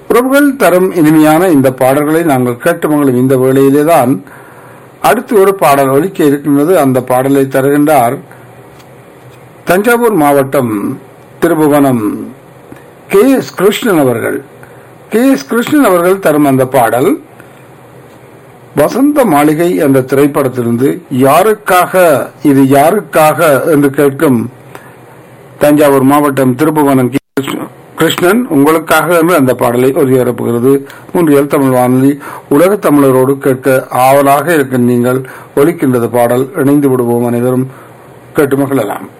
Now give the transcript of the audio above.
உறவுகள் தரும் இனிமையான இந்த பாடல்களை நாங்கள் கேட்டு மங்களும் இந்த வேளையிலே தான் அடுத்து ஒரு பாடல் ஒலிக்க இருக்கின்றது அந்த பாடலை தருகின்றார் தஞ்சாவூர் மாவட்டம் திருபுவனம் கே எஸ் கிருஷ்ணன் அவர்கள் கே எஸ் கிருஷ்ணன் அவர்கள் தரும் அந்த பாடல் வசந்த மாளிகை என்ற திரைப்படத்திலிருந்து யாருக்காக இது யாருக்காக என்று கேட்கும் தஞ்சாவூர் மாவட்டம் திருப்புவனம் கே. கிருஷ்ணன் உங்களுக்காக என்று அந்த பாடலை ஒலிபரப்புகிறது மூன்றியல் தமிழ் வானொலி உலக தமிழரோடு கேட்க ஆவலாக இருக்கும் நீங்கள் ஒலிக்கின்றது பாடல் இணைந்து விடுவோம் அனைவரும் கேட்டு மகிழலாம்